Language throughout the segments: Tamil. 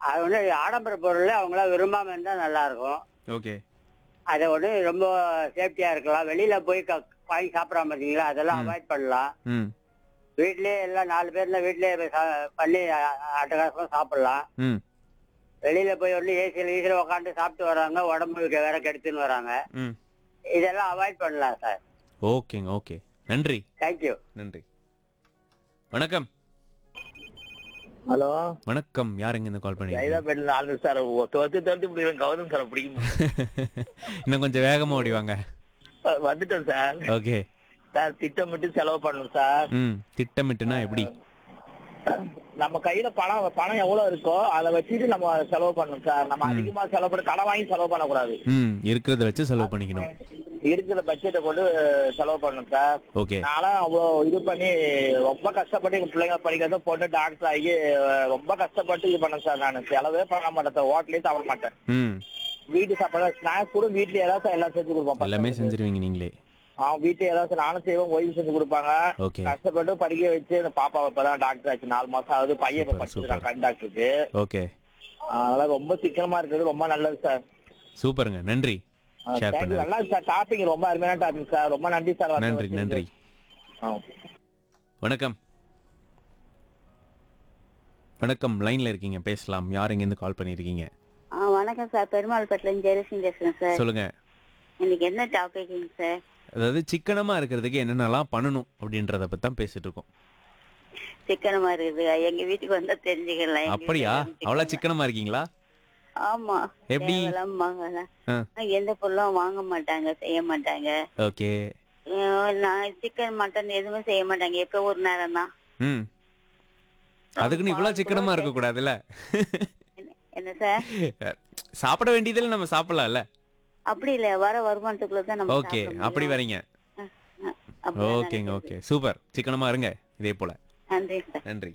அது வந்து ஆடம்பர பொருள் அவங்களாம் விரும்பாம இருந்தா நல்லா இருக்கும் ஓகே அதை ஒன்று ரொம்ப சேஃப்டியா இருக்கலாம் வெளியில போய் க- வாங்கி சாப்பிட்றாம பார்த்தீங்களா அதெல்லாம் அவாய்ட் பண்ணலாம் ம் வீட்லயே எல்லாம் நாலு பேர்ல வீட்லயே போய் சா- பண்ணி அ- அட்டகாசமா சாப்பிடலாம் ம் வெளியில போய் ஒன்று ஏசியில் ஈசியில் உட்காந்து சாப்பிட்டு வராங்க உடம்புக்கு வேற கெடுத்துன்னு வராங்க ம் இதெல்லாம் அவாய்ட் பண்ணலாம் சார் ஓகேங்க ஓகே நன்றி தேங்க்யூ நன்றி வணக்கம் ஹலோ வணக்கம் யாருங்க இந்த கால் பண்ணி சைதாப்பேட்டில் ஆளு சார் துவத்து துவத்து முடியும் கௌதம் சார் பிடிக்கும் இன்னும் கொஞ்சம் வேகமா ஓடிவாங்க வந்துட்டோம் சார் ஓகே சார் திட்டமிட்டு செலவு பண்ணணும் சார் ம் திட்டமிட்டுனா எப்படி நம்ம கையில பணம் பணம் எவ்வளவு இருக்கோ அதை வச்சுட்டு நம்ம செலவு பண்ணணும் சார் நம்ம அதிகமா செலவு பண்ண கடன் வாங்கி செலவு பண்ணக்கூடாது ம் இருக்கிறத வச்சு செலவு பண்ணிக்கணும் இருக்கிற பட்ஜெட்டை கொண்டு செலவு பண்ணணும் சார் ஓகே நானும் அவ்வளோ இது பண்ணி ரொம்ப கஷ்டப்பட்டு எங்க பிள்ளைங்க படிக்கிறத பொண்ணு டாக்டர் ஆகி அஹ், ரொம்ப கஷ்டப்பட்டு இது பண்ணேன் சார் நான் செலவே பண்ண மாட்டேன் சார் ஹோட்டலே சாப்பிட மாட்டேன் ம் வீட்டு சாப்பாடு ஸ்நாக்ஸ் கூட வீட்லயே ஏதாவது சார் எல்லாம் செஞ்சு கொடுப்போம் எல்லாமே செஞ்சிருவீங்க நீங்களே அவன் வீட்டுல ஏதாவது நானும் செய்வேன் ஓய்வு செஞ்சு கொடுப்பாங்க ஓகே கஷ்டப்பட்டு படிக்க வச்சு இந்த பாப்பா இப்பதான் டாக்டர் ஆச்சு நாலு மாசம் ஆகுது பையன் இப்ப Super, படிச்சிருக்கான் கண் டாக்டருக்கு ஓகே அதனால ரொம்ப சிக்கனமா இருக்கிறது ரொம்ப நல்லது சார் சூப்பருங்க நன்றி ஷேர் தேங்க்யூ பண்ணது நல்லா சார் டாபிக் ரொம்ப அருமையான டாபிக் சார் ரொம்ப நன்றி சார் வந்த நன்றி வச்சதுக்கு. நன்றி ஆ. வணக்கம் வணக்கம் லைன்ல இருக்கீங்க பேசலாம் யார் இருந்து கால் பண்ணிருக்கீங்க ஆ வணக்கம் சார் பெருமாள் பட்டில ஜெயலட்சுமி பேசுறேன் சார் சொல்லுங்க இன்னைக்கு என்ன டாபிக்ங்க சார் அதாவது சிக்கனமா இருக்கிறதுக்கு என்னென்னலாம் பண்ணணும் அப்படின்றத பத்தி தான் பேசிட்டு இருக்கோம் சிக்கனமா இருக்குது எங்க வீட்டுக்கு வந்தா தெரிஞ்சுக்கலாம் எங்க அப்படியா வீட்டுல வந்து அவ்வளவு சிக்கனமா இருக்கீங்களா ஆமா எப்படி? தேவையில்லாம வாங்கலாம். ஆ. எந்த பொருளும் வாங்க மாட்டாங்க செய்ய மாட்டாங்க ஓகே அஹ் நான் சிக்கன் மட்டன் எதுவுமே செய்ய மாட்டாங்க எப்ப ஒரு நேரம் தான் ம் அதுக்குன்னு இவ்வளவு சிக்கனமா இருக்க கூடாதுல்ல என்ன சார் சாப்பிட வேண்டியதுல நம்ம சாப்பிடலாம்ல அப்படி இல்ல வர வருமானத்துக்குள்ள தான் நம்ம ஓகே சாப்பிட முடியும். அப்படி வரீங்க அஹ், அப்படிதான் ஓகேங்க நடக்குது. ஓகே சூப்பர் சிக்கனமா இருங்க இதே போல நன்றி சார் நன்றி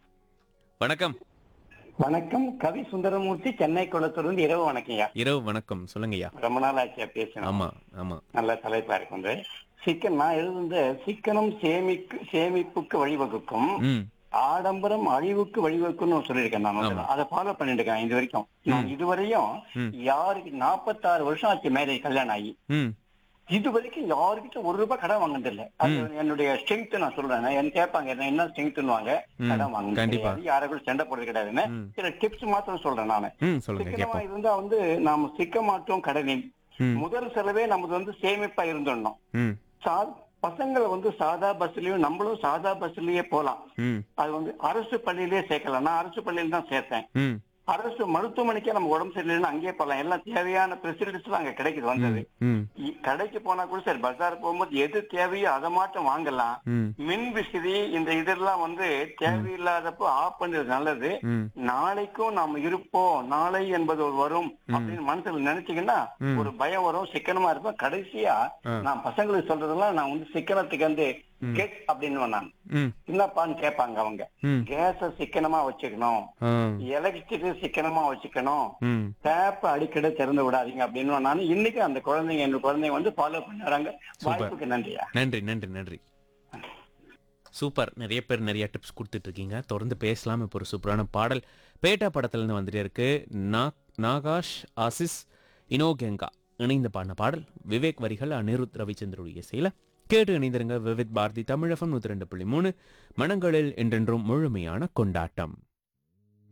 வணக்கம் வணக்கம் கவி சுந்தரமூர்த்தி சென்னை குளத்தூர்ந்து இரவு வணக்கம்யா இரவு வணக்கம் சொல்லுங்கய்யா ரொம்ப நாள் ஆச்சியா பேசணும் ஆமா ஆமா நல்ல தலைப்பா இருக்கு சிக்கன் நான் எழுதுந்த சிக்கனம் சேமிக்கு சேமிப்புக்கு வழிவகுக்கும் ம் ஆடம்பரம் அழிவுக்கு வழிவகுக்கும்னு சொல்லியிருக்கேன் நான் வந்து. ஆமா. அதை ஃபாலோ பண்ணிட்டு இருக்கேன் இது வரைக்கும் நான் இதுவரையும் ம். யாருக்கு நாற்பத்தாறு வருஷம் ஆச்சு மேரேஜ் கல்யாணம் ஆகி ம் இது வரைக்கும் யாருக்கிட்ட ஒரு ரூபாய் கடன் வாங்கினது இல்ல அது என்னுடைய ஸ்ட்ரென்த் நான் சொல்றேன் என்ன கேட்பாங்க என்ன என்ன ஸ்ட்ரென்த்னுவாங்க ம், கடன் வாங்கினது கண்டிப்பா. கிடையாது யாரை கூட சண்டை போடுறது கிடையாதுன்னு ம். சில டிப்ஸ் மாத்திரம் சொல்றேன் நானு ம் சொல்லுங்க சிக்கனமா கேட்போம் இருந்தா வந்து நாம சிக்க மாட்டோம் கடனில் ம் முதல் செலவே நமக்கு வந்து சேமிப்பா இருந்துடணும் ம் சா பசங்களை வந்து சாதா பஸ்லயும் நம்மளும் சாதா பஸ்லயே போலாம் ம் அது வந்து அரசு பள்ளியிலேயே சேர்க்கலாம் நான் அரசு பள்ளியில தான் சேர்த்தேன் ம் அரசு மருத்துவமனைக்கே நம்ம உடம்பு சரியில்லைன்னா அங்கேயே போகலாம் எல்லாம் தேவையான ஃபெசிலிட்டிஸ் அங்க கிடைக்குது வந்தது ம் இ- கடைக்கு போனா கூட சரி பஜார் போகும்போது எது தேவையோ அதை மாட்டம் வாங்கலாம் ம் மின் விசிறி இந்த இதெல்லாம் வந்து தேவையில்லாதப்போ ஆஃப் பண்றது நல்லது ம் நாளைக்கும் நாம இருப்போம் நாளை என்பது ஒரு வரும் அப்படின்னு மனசுல நினைச்சீங்கன்னா ம். ஒரு பயம் வரும் சிக்கனமா இருப்போம் கடைசியா ஆ. நான் பசங்களுக்கு சொல்றதெல்லாம் நான் வந்து சிக்கனத்துக்கு வந்து கெட் அப்படின்னு நான் ம் என்னப்பான்னு கேட்பாங்க அவங்க ம் கேஸ சிக்கனமா வச்சுக்கணும் ஆ எலக்ட்ரிசிட்டி சிக்கனமா வச்சுக்கணும் ம் டேப் அடிக்கடி திறந்து விடாதீங்க அப்படின்னு நான் இன்னைக்கு அந்த குழந்தைங்க என் குழந்தைங்க வந்து ஃபாலோ பண்ணுறாங்க வாய்ப்புக்கு நன்றியா நன்றி நன்றி நன்றி சூப்பர் நிறைய பேர் நிறைய டிப்ஸ் கொடுத்துட்டு இருக்கீங்க தொடர்ந்து பேசலாம் இப்போ ஒரு சூப்பரான பாடல் பேட்டா படத்துலேருந்து வந்துட்டே இருக்கு நா- நாகாஷ் ஆசிஸ் இனோகெங்கா இணைந்து பாடின பாடல் விவேக் வரிகள் அனிருத் ரவிச்சந்திரோடைய இசையில கேட்டு இணைந்திருங்க விவித் பாரதி தமிழகம் நூற்றி ரெண்டு புள்ளி மூணு மனங்களில் என்றென்றும் முழுமையான கொண்டாட்டம்